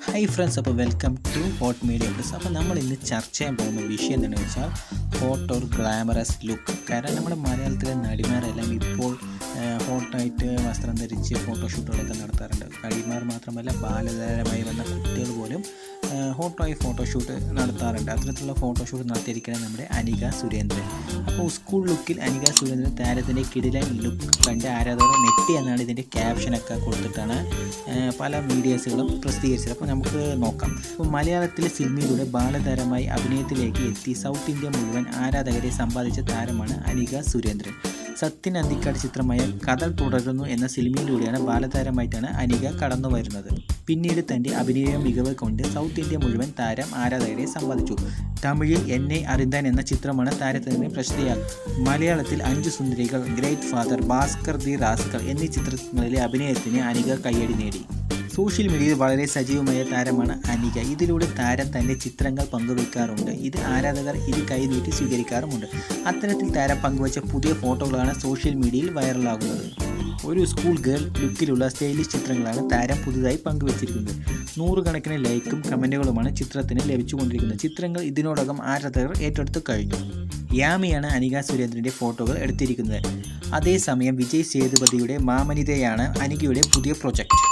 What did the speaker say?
hi friends അപ്പോൾ welcome to hot media plus അപ്പോൾ നമ്മൾ ഇന്ന് ചർച്ച ചെയ്യാൻ പോകുന്ന വിഷയം എന്താണെന്ന് വെച്ചാൽ ഹോട്ട് ഓർ ഗ്ലാമറസ് ലുക്ക് കാരണം നമ്മുടെ മലയാളത്തിലെ നടിമാരെല്ലാം ഇപ്പോൾ ഹോട്ടായിട്ട് വസ്ത്രം ധരിച്ച് ഫോട്ടോഷൂട്ടുകളൊക്കെ നടത്താറുണ്ട് നടിമാർ മാത്രമല്ല ബാലതാരമായി വന്ന കുട്ടികൾ പോലും ഹോട്ടായി ഫോട്ടോഷൂട്ട് നടത്താറുണ്ട് അത്തരത്തിലുള്ള ഫോട്ടോഷൂട്ട് നടത്തിയിരിക്കുന്നത് നമ്മുടെ അനിക സുരേന്ദ്രൻ അപ്പോൾ സ്കൂൾ ലുക്കിൽ അനിക സുരേന്ദ്രൻ താരത്തിൻ്റെ കിടിലൻ ലുക്ക് കണ്ട് ആരാധകർ നെറ്റി എന്നാണ് ഇതിൻ്റെ ക്യാപ്ഷനൊക്കെ കൊടുത്തിട്ടാണ് ഏഹ് പല മീഡിയസുകളും പ്രസിദ്ധീകരിച്ചത് അപ്പോൾ നമുക്ക് നോക്കാം അപ്പോൾ മലയാളത്തിലെ സിനിമയിലൂടെ ബാലതാരമായി അഭിനയത്തിലേക്ക് എത്തി സൗത്ത് ഇന്ത്യ മുഴുവൻ ആരാധകരെ സമ്പാദിച്ച താരമാണ് അനിക സുരേന്ദ്രൻ സത്യൻ അന്തിക്കാട് ചിത്രമായ കഥ തുടരുന്നു എന്ന സിനിമയിലൂടെയാണ് ബാലതാരമായിട്ടാണ് അനിക കടന്നു വരുന്നത് പിന്നീട് തൻ്റെ അഭിനയ മികവ് കൊണ്ട് സൗത്ത് ഇന്ത്യ മുഴുവൻ താരം ആരാധകരെ സമ്പാദിച്ചു തമിഴിൽ എന്നെ അറിന്താൻ എന്ന ചിത്രമാണ് താരത്തിന് പ്രശസ്തിയാക്കുന്നത് മലയാളത്തിൽ അഞ്ചു സുന്ദരികൾ great father Bhaskar the rascal എന്നീ ചിത്രങ്ങളിലെ അഭിനയത്തിന് അനിക കയ്യടി നേടി സോഷ്യൽ മീഡിയയിൽ വളരെ സജീവമായ താരമാണ് അനിക ഇതിലൂടെ താരം തൻ്റെ ചിത്രങ്ങൾ പങ്കുവയ്ക്കാറുണ്ട് ഇത് ആരാധകർ ഇത് കൈനീട്ടി സ്വീകരിക്കാറുമുണ്ട് അത്തരത്തിൽ താരം പങ്കുവച്ച പുതിയ ഫോട്ടോകളാണ് സോഷ്യൽ മീഡിയയിൽ വൈറലാകുന്നത് ഒരു സ്കൂൾ ഗേൾ ലുക്കിലുള്ള സ്റ്റൈലിഷ് ചിത്രങ്ങളാണ് താരം പുതുതായി പങ്കുവച്ചിരിക്കുന്നത് നൂറുകണക്കിന് ലൈക്കും കമൻറ്റുകളുമാണ് ചിത്രത്തിന് ലഭിച്ചുകൊണ്ടിരിക്കുന്നത് ചിത്രങ്ങൾ ഇതിനോടകം ആരാധകർ ഏറ്റെടുത്തു കഴിഞ്ഞു യാമിയാണ് അനിക സുരേന്ദ്രൻ്റെ ഫോട്ടോകൾ എടുത്തിരിക്കുന്നത് അതേസമയം വിജയ് സേതുപതിയുടെ മാമനിതയാണ് അനികയുടെ പുതിയ പ്രൊജക്റ്റ്